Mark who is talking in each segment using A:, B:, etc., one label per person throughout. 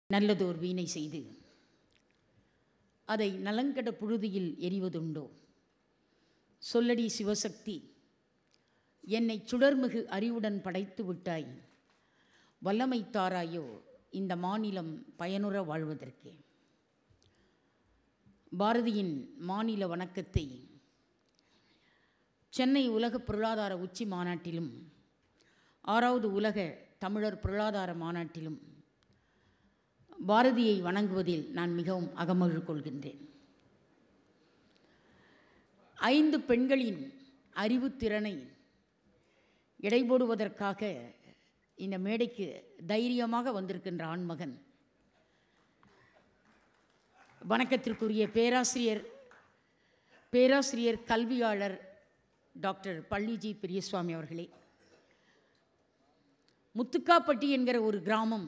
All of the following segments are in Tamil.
A: நல்லதோர் வீணை செய்து அதை நலங்கட புழுதியில் எரிவதுண்டோ சொல்லடி சிவசக்தி என்னை சுடர்மிகு அறிவுடன் படைத்து விட்டாய் வல்லமை தாராயோ இந்த மாநிலம் பயனுற வாழ்வதற்கே பாரதியின் மாநில வணக்கத்தை சென்னை உலக பொருளாதார உச்சி மாநாட்டிலும் ஆறாவது உலக தமிழர் பொருளாதார மாநாட்டிலும் பாரதியை வணங்குவதில் நான் மிகவும் அகமகிழ் கொள்கின்றேன் ஐந்து பெண்களின் அறிவுத்திறனை எடைபோடுவதற்காக இந்த மேடைக்கு தைரியமாக வந்திருக்கின்ற ஆண்மகன் வணக்கத்திற்குரிய பேராசிரியர் பேராசிரியர் கல்வியாளர் டாக்டர் பள்ளிஜி பெரியசுவாமி அவர்களே முத்துக்காப்பட்டி என்கிற ஒரு கிராமம்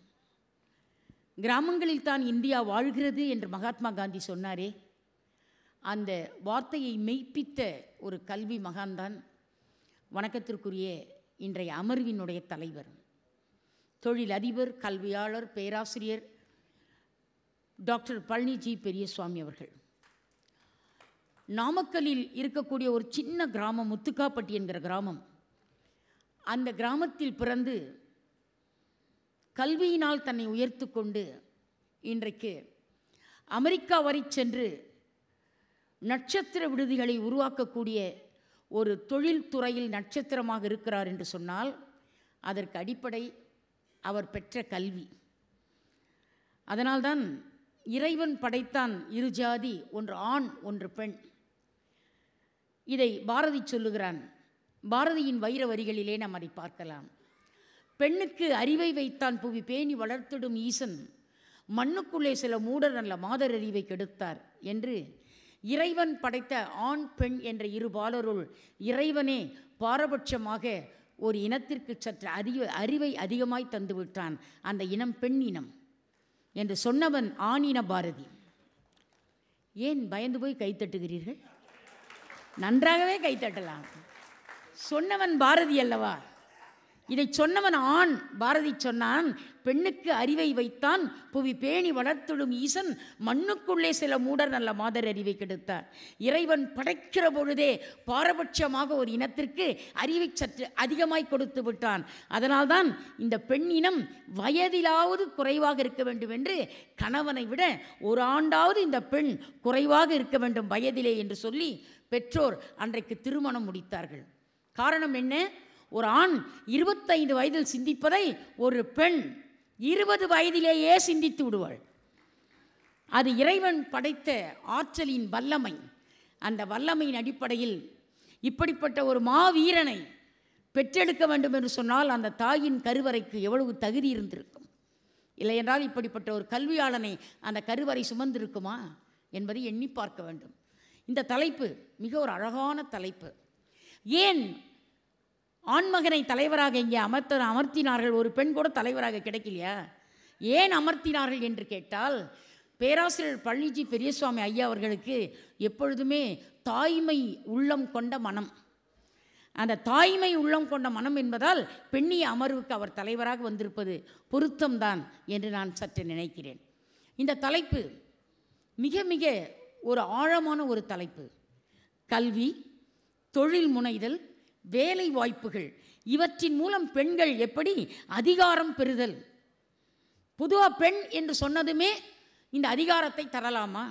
A: கிராமங்களில் தான் இந்தியா வாழ்கிறது என்று மகாத்மா காந்தி சொன்னாரே அந்த வார்த்தையை மெய்ப்பித்த ஒரு கல்வி மகான்தான் வணக்கத்திற்குரிய இன்றைய அமர்வினுடைய தலைவர் தொழில் அதிபர் கல்வியாளர் பேராசிரியர் டாக்டர் பழனிஜி பெரியசுவாமி அவர்கள் நாமக்கல்லில் இருக்கக்கூடிய ஒரு சின்ன கிராமம் முத்துக்காப்பட்டி என்கிற கிராமம் அந்த கிராமத்தில் பிறந்து கல்வியினால் தன்னை உயர்த்து கொண்டு இன்றைக்கு அமெரிக்கா வரை சென்று நட்சத்திர விடுதிகளை உருவாக்கக்கூடிய ஒரு தொழில்துறையில் நட்சத்திரமாக இருக்கிறார் என்று சொன்னால் அதற்கு அடிப்படை அவர் பெற்ற கல்வி அதனால்தான் இறைவன் படைத்தான் இரு ஜாதி ஒன்று ஆண் ஒன்று பெண் இதை பாரதி சொல்லுகிறான் பாரதியின் வைர வரிகளிலே நாம் அதை பார்க்கலாம் பெண்ணுக்கு அறிவை வைத்தான் புவி பேணி வளர்த்திடும் ஈசன் மண்ணுக்குள்ளே சில மூடர் நல்ல மாதர் அறிவை கெடுத்தார் என்று இறைவன் படைத்த ஆண் பெண் என்ற இரு பாலருள் இறைவனே பாரபட்சமாக ஒரு இனத்திற்கு சற்று அறிவு அறிவை அதிகமாய் தந்து விட்டான் அந்த இனம் பெண் இனம் என்று சொன்னவன் ஆணின பாரதி ஏன் பயந்து போய் கைத்தட்டுகிறீர்கள் நன்றாகவே கைத்தட்டலாம் சொன்னவன் பாரதி அல்லவா இதை சொன்னவன் ஆண் பாரதி சொன்னான் பெண்ணுக்கு அறிவை வைத்தான் புவி பேணி வளர்த்திடும் ஈசன் மண்ணுக்குள்ளே சில மூடர் நல்ல மாதர் அறிவை கெடுத்தார் இறைவன் படைக்கிற பொழுதே பாரபட்சமாக ஒரு இனத்திற்கு அறிவை சற்று அதிகமாய் கொடுத்து விட்டான் அதனால்தான் இந்த பெண் இனம் வயதிலாவது குறைவாக இருக்க வேண்டும் என்று கணவனை விட ஒரு ஆண்டாவது இந்த பெண் குறைவாக இருக்க வேண்டும் வயதிலே என்று சொல்லி பெற்றோர் அன்றைக்கு திருமணம் முடித்தார்கள் காரணம் என்ன ஒரு ஆண் இருபத்தைந்து வயதில் சிந்திப்பதை ஒரு பெண் இருபது வயதிலேயே சிந்தித்து விடுவாள் அது இறைவன் படைத்த ஆற்றலின் வல்லமை அந்த வல்லமையின் அடிப்படையில் இப்படிப்பட்ட ஒரு மாவீரனை பெற்றெடுக்க வேண்டும் என்று சொன்னால் அந்த தாயின் கருவறைக்கு எவ்வளவு தகுதி இருந்திருக்கும் இல்லையென்றால் இப்படிப்பட்ட ஒரு கல்வியாளனை அந்த கருவறை சுமந்திருக்குமா என்பதை எண்ணி பார்க்க வேண்டும் இந்த தலைப்பு மிக ஒரு அழகான தலைப்பு ஏன் ஆண்மகனை தலைவராக இங்கே அமர்த்த அமர்த்தினார்கள் ஒரு பெண் கூட தலைவராக கிடைக்கலையா ஏன் அமர்த்தினார்கள் என்று கேட்டால் பேராசிரியர் பழனிஜி பெரியசுவாமி ஐயா அவர்களுக்கு எப்பொழுதுமே தாய்மை உள்ளம் கொண்ட மனம் அந்த தாய்மை உள்ளம் கொண்ட மனம் என்பதால் பெண்ணிய அமர்வுக்கு அவர் தலைவராக வந்திருப்பது பொருத்தம்தான் என்று நான் சற்று நினைக்கிறேன் இந்த தலைப்பு மிக மிக ஒரு ஆழமான ஒரு தலைப்பு கல்வி தொழில் முனைதல் வேலை வாய்ப்புகள் இவற்றின் மூலம் பெண்கள் எப்படி அதிகாரம் பெறுதல் பொதுவாக பெண் என்று சொன்னதுமே இந்த அதிகாரத்தை தரலாமா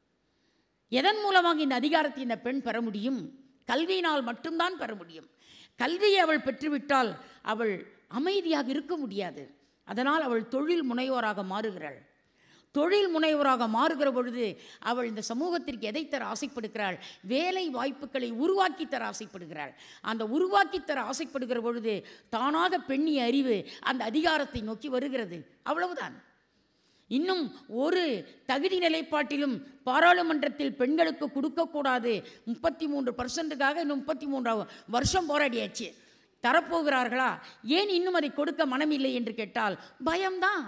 A: எதன் மூலமாக இந்த அதிகாரத்தை இந்த பெண் பெற முடியும் கல்வியினால் மட்டும்தான் பெற முடியும் கல்வியை அவள் பெற்றுவிட்டால் அவள் அமைதியாக இருக்க முடியாது அதனால் அவள் தொழில் முனைவோராக மாறுகிறாள் தொழில் முனைவராக மாறுகிற பொழுது அவள் இந்த சமூகத்திற்கு எதை தர ஆசைப்படுகிறாள் வேலை வாய்ப்புகளை உருவாக்கி தர ஆசைப்படுகிறாள் அந்த உருவாக்கி தர ஆசைப்படுகிற பொழுது தானாக பெண்ணிய அறிவு அந்த அதிகாரத்தை நோக்கி வருகிறது அவ்வளவுதான் இன்னும் ஒரு தகுதி நிலைப்பாட்டிலும் பாராளுமன்றத்தில் பெண்களுக்கு கொடுக்கக்கூடாது முப்பத்தி மூன்று பர்சன்ட்டுக்காக இன்னும் முப்பத்தி மூன்றாவது வருஷம் போராடியாச்சு தரப்போகிறார்களா ஏன் இன்னும் அதை கொடுக்க மனமில்லை என்று கேட்டால் பயம்தான்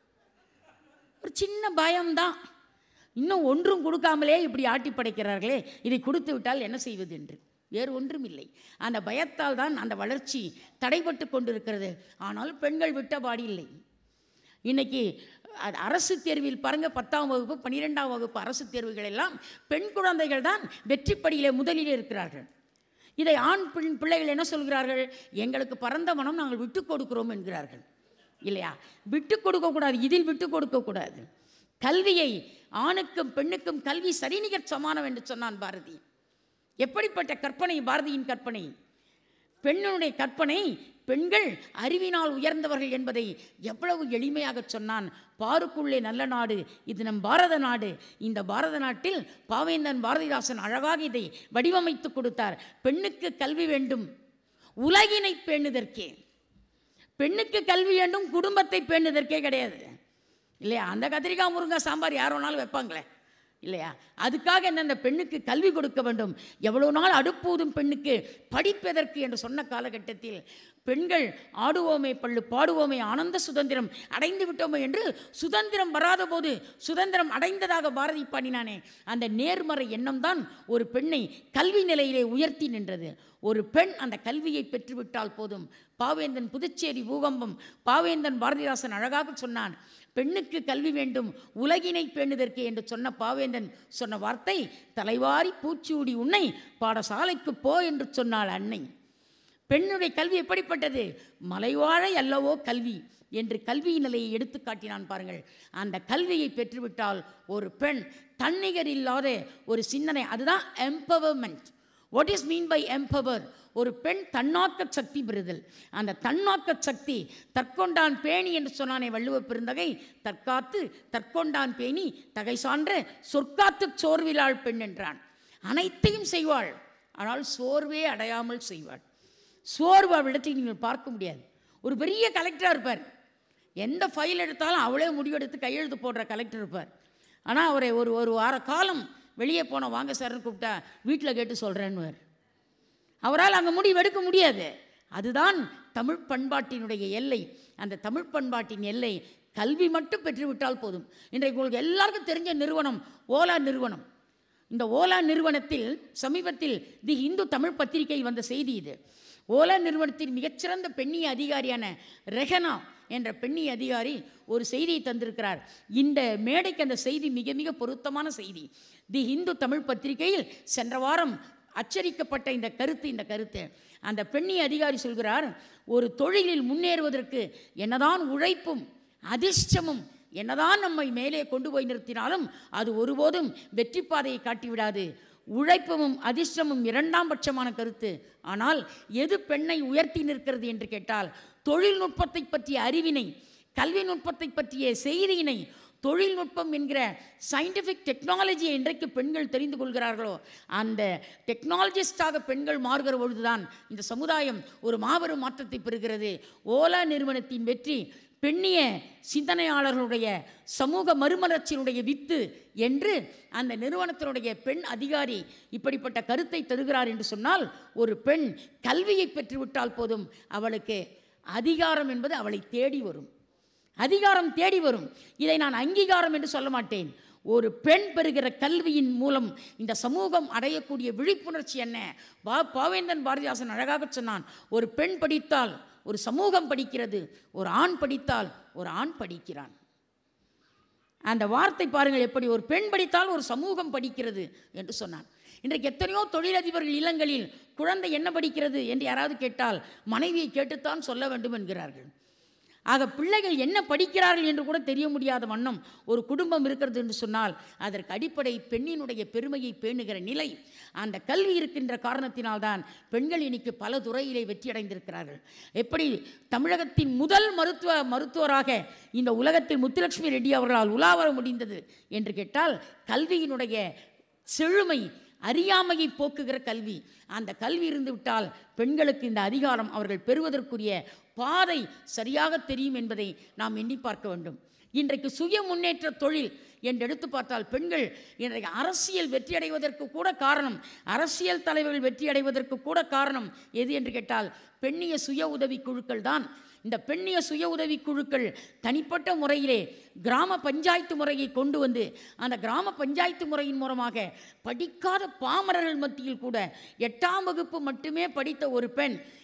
A: ஒரு சின்ன பயம்தான் இன்னும் ஒன்றும் கொடுக்காமலே இப்படி ஆட்டி படைக்கிறார்களே இதை கொடுத்து விட்டால் என்ன செய்வது என்று வேறு ஒன்றும் இல்லை அந்த பயத்தால் தான் அந்த வளர்ச்சி தடைபட்டு கொண்டிருக்கிறது ஆனால் பெண்கள் விட்ட பாடி இல்லை இன்னைக்கு அது அரசு தேர்வில் பாருங்க பத்தாம் வகுப்பு பன்னிரெண்டாம் வகுப்பு அரசு தேர்வுகள் எல்லாம் பெண் குழந்தைகள் தான் வெற்றிப்படியிலே முதலிலே இருக்கிறார்கள் இதை ஆண் பெண் பிள்ளைகள் என்ன சொல்கிறார்கள் எங்களுக்கு பரந்த மனம் நாங்கள் விட்டு கொடுக்கிறோம் என்கிறார்கள் இல்லையா விட்டு கொடுக்கக்கூடாது இதில் விட்டு கொடுக்கக்கூடாது கல்வியை ஆணுக்கும் பெண்ணுக்கும் கல்வி சரிநிகர் சமானம் என்று சொன்னான் பாரதி எப்படிப்பட்ட கற்பனை பாரதியின் கற்பனை பெண்ணுடைய கற்பனை பெண்கள் அறிவினால் உயர்ந்தவர்கள் என்பதை எவ்வளவு எளிமையாக சொன்னான் பாருக்குள்ளே நல்ல நாடு இது நம் பாரத நாடு இந்த பாரத நாட்டில் பாவேந்தன் பாரதிதாசன் அழகாக இதை வடிவமைத்து கொடுத்தார் பெண்ணுக்கு கல்வி வேண்டும் உலகினை பேணுதற்கே பெண்ணுக்கு கல்வி வேண்டும் குடும்பத்தை பேணுதற்கே கிடையாது இல்லையா அந்த கத்திரிக்காய் முருங்காய் சாம்பார் யார் வேணாலும் வைப்பாங்களே இல்லையா அதுக்காக என்ன அந்த பெண்ணுக்கு கல்வி கொடுக்க வேண்டும் எவ்வளோ நாள் அடுப்பூதும் பெண்ணுக்கு படிப்பதற்கு என்று சொன்ன காலகட்டத்தில் பெண்கள் ஆடுவோமே பள்ளு பாடுவோமே ஆனந்த சுதந்திரம் அடைந்து விட்டோமே என்று சுதந்திரம் வராத போது சுதந்திரம் அடைந்ததாக பாரதி பாடினானே அந்த நேர்மறை எண்ணம் தான் ஒரு பெண்ணை கல்வி நிலையிலே உயர்த்தி நின்றது ஒரு பெண் அந்த கல்வியை பெற்றுவிட்டால் போதும் பாவேந்தன் புதுச்சேரி பூகம்பம் பாவேந்தன் பாரதிதாசன் அழகாக சொன்னான் பெண்ணுக்கு கல்வி வேண்டும் உலகினை பேணுதற்கு என்று சொன்ன பாவேந்தன் சொன்ன வார்த்தை தலைவாரி பூச்சூடி உன்னை பாடசாலைக்கு போ என்று சொன்னாள் அன்னை பெண்ணுடைய கல்வி எப்படிப்பட்டது மலைவாழை அல்லவோ கல்வி என்று கல்வி நிலையை எடுத்து காட்டினான் பாருங்கள் அந்த கல்வியை பெற்றுவிட்டால் ஒரு பெண் தன்னிகர் இல்லாத ஒரு சிந்தனை அதுதான் empowerment what is mean by empower ஒரு பெண் தன்னாக்க சக்தி பெறுதல் அந்த தன்னாக்க சக்தி தற்கொண்டான் பேணி என்று சொன்னானே வள்ளுவ பெருந்தகை தற்காத்து தற்கொண்டான் பேணி தகை சான்ற சொற்காத்து சோர்விலாள் பெண் என்றான் அனைத்தையும் செய்வாள் ஆனால் சோர்வே அடையாமல் செய்வாள் சோர்வு அவளிடத்தில் நீங்கள் பார்க்க முடியாது ஒரு பெரிய கலெக்டராக இருப்பார் எந்த ஃபைல் எடுத்தாலும் அவளே முடிவெடுத்து கையெழுத்து போடுற கலெக்டர் இருப்பார் ஆனால் அவரை ஒரு ஒரு வார காலம் வெளியே போன வாங்க சார்னு கூப்பிட்டா வீட்டில் கேட்டு சொல்கிறேன்னுவார் அவரால் அங்கே முடிவு எடுக்க முடியாது அதுதான் தமிழ் பண்பாட்டினுடைய எல்லை அந்த தமிழ் பண்பாட்டின் எல்லை கல்வி மட்டும் பெற்றுவிட்டால் போதும் இன்றைக்கு உங்களுக்கு எல்லாருக்கும் தெரிஞ்ச நிறுவனம் ஓலா நிறுவனம் இந்த ஓலா நிறுவனத்தில் சமீபத்தில் தி இந்து தமிழ் பத்திரிகையில் வந்த செய்தி இது ஓலா நிறுவனத்தின் மிகச்சிறந்த பெண்ணிய அதிகாரியான ரெஹனா என்ற பெண்ணிய அதிகாரி ஒரு செய்தியை தந்திருக்கிறார் இந்த மேடைக்கு அந்த செய்தி மிக மிக பொருத்தமான செய்தி தி இந்து தமிழ் பத்திரிகையில் சென்ற வாரம் அச்சரிக்கப்பட்ட இந்த கருத்து இந்த கருத்து அந்த பெண்ணிய அதிகாரி சொல்கிறார் ஒரு தொழிலில் முன்னேறுவதற்கு என்னதான் உழைப்பும் அதிர்ஷ்டமும் என்னதான் நம்மை மேலே கொண்டு போய் நிறுத்தினாலும் அது ஒருபோதும் வெற்றி பாதையை காட்டிவிடாது உழைப்பமும் அதிர்ஷ்டமும் இரண்டாம் பட்சமான கருத்து ஆனால் எது பெண்ணை உயர்த்தி நிற்கிறது என்று கேட்டால் தொழில்நுட்பத்தை பற்றிய அறிவினை கல்வி நுட்பத்தை பற்றிய செய்தியினை தொழில்நுட்பம் என்கிற சயின்டிஃபிக் டெக்னாலஜியை இன்றைக்கு பெண்கள் தெரிந்து கொள்கிறார்களோ அந்த டெக்னாலஜிஸ்டாக பெண்கள் மாறுகிற பொழுதுதான் இந்த சமுதாயம் ஒரு மாபெரும் மாற்றத்தை பெறுகிறது ஓலா நிறுவனத்தின் வெற்றி பெண்ணிய சிந்தனையாளர்களுடைய சமூக மறுமலர்ச்சியினுடைய வித்து என்று அந்த நிறுவனத்தினுடைய பெண் அதிகாரி இப்படிப்பட்ட கருத்தை தருகிறார் என்று சொன்னால் ஒரு பெண் கல்வியை பெற்றுவிட்டால் போதும் அவளுக்கு அதிகாரம் என்பது அவளை தேடி வரும் அதிகாரம் தேடி வரும் இதை நான் அங்கீகாரம் என்று சொல்ல மாட்டேன் ஒரு பெண் பெறுகிற கல்வியின் மூலம் இந்த சமூகம் அடையக்கூடிய விழிப்புணர்ச்சி என்ன பா பாவேந்தன் பாரதிதாசன் அழகாக சொன்னான் ஒரு பெண் படித்தால் ஒரு சமூகம் படிக்கிறது ஒரு ஆண் படித்தால் ஒரு ஆண் படிக்கிறான் அந்த வார்த்தை பாருங்கள் எப்படி ஒரு பெண் படித்தால் ஒரு சமூகம் படிக்கிறது என்று சொன்னான் இன்றைக்கு எத்தனையோ தொழிலதிபர்கள் இல்லங்களில் குழந்தை என்ன படிக்கிறது என்று யாராவது கேட்டால் மனைவியை கேட்டுத்தான் சொல்ல வேண்டும் என்கிறார்கள் ஆக பிள்ளைகள் என்ன படிக்கிறார்கள் என்று கூட தெரிய முடியாத வண்ணம் ஒரு குடும்பம் இருக்கிறது என்று சொன்னால் அதற்கு அடிப்படை பெண்ணினுடைய பெருமையை பேணுகிற நிலை அந்த கல்வி இருக்கின்ற காரணத்தினால்தான் பெண்கள் இன்னைக்கு பல துறையிலே வெற்றி அடைந்திருக்கிறார்கள் எப்படி தமிழகத்தின் முதல் மருத்துவ மருத்துவராக இந்த உலகத்தில் முத்துலட்சுமி ரெட்டி அவர்களால் உலாவர முடிந்தது என்று கேட்டால் கல்வியினுடைய செழுமை அறியாமையை போக்குகிற கல்வி அந்த கல்வி இருந்து விட்டால் பெண்களுக்கு இந்த அதிகாரம் அவர்கள் பெறுவதற்குரிய பாதை சரியாக தெரியும் என்பதை நாம் எண்ணி பார்க்க வேண்டும் இன்றைக்கு சுய முன்னேற்ற தொழில் என்று எடுத்து பார்த்தால் பெண்கள் இன்றைக்கு அரசியல் வெற்றி அடைவதற்கு கூட காரணம் அரசியல் தலைவர்கள் வெற்றி அடைவதற்கு கூட காரணம் எது என்று கேட்டால் பெண்ணிய சுய உதவி குழுக்கள் தான் இந்த பெண்ணிய சுய உதவி குழுக்கள் தனிப்பட்ட முறையிலே கிராம பஞ்சாயத்து முறையை கொண்டு வந்து அந்த கிராம பஞ்சாயத்து முறையின் மூலமாக படிக்காத பாமரர்கள் மத்தியில் கூட எட்டாம் வகுப்பு மட்டுமே படித்த ஒரு பெண்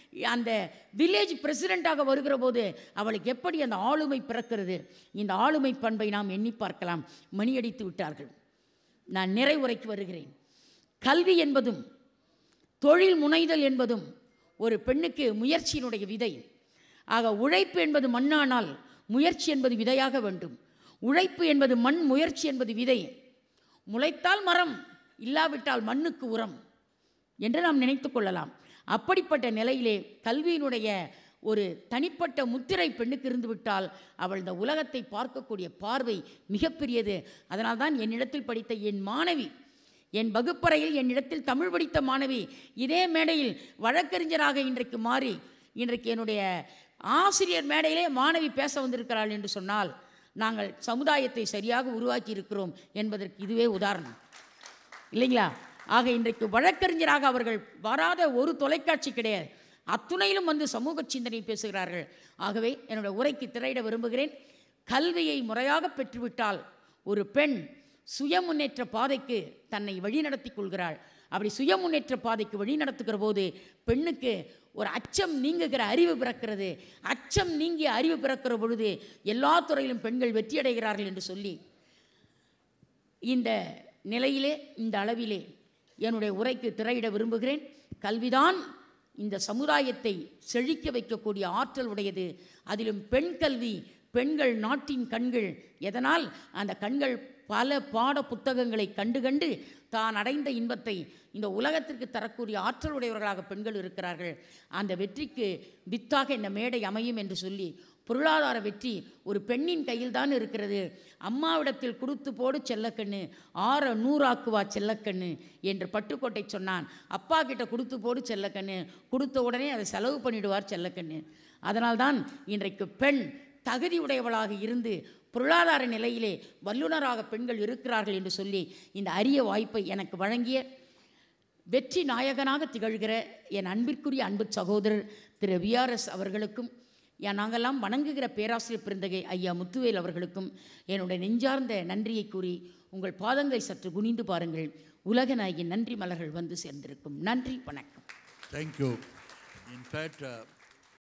A: அந்த வில்லேஜ் பிரசிடெண்ட்டாக வருகிற போது அவளுக்கு எப்படி அந்த ஆளுமை பிறக்கிறது இந்த ஆளுமை பண்பை நாம் எண்ணி பார்க்கலாம் மணியடித்து விட்டார்கள் நான் நிறைவுரைக்கு வருகிறேன் கல்வி என்பதும் தொழில் முனைதல் என்பதும் ஒரு பெண்ணுக்கு முயற்சியினுடைய விதை ஆக உழைப்பு என்பது மண்ணானால் முயற்சி என்பது விதையாக வேண்டும் உழைப்பு என்பது மண் முயற்சி என்பது விதை முளைத்தால் மரம் இல்லாவிட்டால் மண்ணுக்கு உரம் என்று நாம் நினைத்து கொள்ளலாம் அப்படிப்பட்ட நிலையிலே கல்வியினுடைய ஒரு தனிப்பட்ட முத்திரை பெண்ணுக்கு இருந்துவிட்டால் அவள் இந்த உலகத்தை பார்க்கக்கூடிய பார்வை மிகப்பெரியது அதனால்தான் என்னிடத்தில் படித்த என் மாணவி என் வகுப்பறையில் என்னிடத்தில் தமிழ் படித்த மாணவி இதே மேடையில் வழக்கறிஞராக இன்றைக்கு மாறி இன்றைக்கு என்னுடைய ஆசிரியர் மேடையிலே மாணவி பேச வந்திருக்கிறாள் என்று சொன்னால் நாங்கள் சமுதாயத்தை சரியாக உருவாக்கி இருக்கிறோம் என்பதற்கு இதுவே உதாரணம் இல்லைங்களா ஆக இன்றைக்கு வழக்கறிஞராக அவர்கள் வராத ஒரு தொலைக்காட்சி கிடையாது அத்துணையிலும் வந்து சமூக சிந்தனை பேசுகிறார்கள் ஆகவே என்னோட உரைக்கு திரையிட விரும்புகிறேன் கல்வியை முறையாக பெற்றுவிட்டால் ஒரு பெண் சுய முன்னேற்ற பாதைக்கு தன்னை வழிநடத்தி கொள்கிறாள் அப்படி சுய முன்னேற்ற பாதைக்கு வழி நடத்துகிற போது பெண்ணுக்கு ஒரு அச்சம் நீங்குகிற அறிவு பிறக்கிறது அச்சம் நீங்கிய அறிவு பிறக்கிற பொழுது எல்லா துறையிலும் பெண்கள் வெற்றியடைகிறார்கள் என்று சொல்லி இந்த நிலையிலே இந்த அளவிலே என்னுடைய உரைக்கு திரையிட விரும்புகிறேன் கல்விதான் இந்த சமுதாயத்தை செழிக்க வைக்கக்கூடிய ஆற்றல் உடையது அதிலும் பெண் கல்வி பெண்கள் நாட்டின் கண்கள் எதனால் அந்த கண்கள் பல பாட புத்தகங்களை கண்டு கண்டு தான் அடைந்த இன்பத்தை இந்த உலகத்திற்கு தரக்கூடிய ஆற்றல் உடையவர்களாக பெண்கள் இருக்கிறார்கள் அந்த வெற்றிக்கு வித்தாக இந்த மேடை அமையும் என்று சொல்லி பொருளாதார வெற்றி ஒரு பெண்ணின் கையில் தான் இருக்கிறது அம்மாவிடத்தில் கொடுத்து போடு செல்லக்கண்ணு ஆற நூறாக்குவா செல்லக்கண்ணு என்று பட்டுக்கோட்டை சொன்னான் அப்பா கிட்ட கொடுத்து போடு செல்லக்கண்ணு கொடுத்த உடனே அதை செலவு பண்ணிடுவார் செல்லக்கண்ணு அதனால்தான் இன்றைக்கு பெண் தகுதி உடையவளாக இருந்து பொருளாதார நிலையிலே வல்லுநராக பெண்கள் இருக்கிறார்கள் என்று சொல்லி இந்த அரிய வாய்ப்பை எனக்கு வழங்கிய வெற்றி நாயகனாக திகழ்கிற என் அன்பிற்குரிய அன்பு சகோதரர் திரு விஆர்எஸ் அவர்களுக்கும் என் நாங்கெல்லாம் வணங்குகிற பேராசிரியர் பிறந்தகை ஐயா முத்துவேல் அவர்களுக்கும் என்னுடைய நெஞ்சார்ந்த நன்றியை கூறி உங்கள் பாதங்களை சற்று குனிந்து பாருங்கள் உலக நாயகி நன்றி மலர்கள் வந்து சேர்ந்திருக்கும் நன்றி வணக்கம்
B: Thank you. In fact, uh,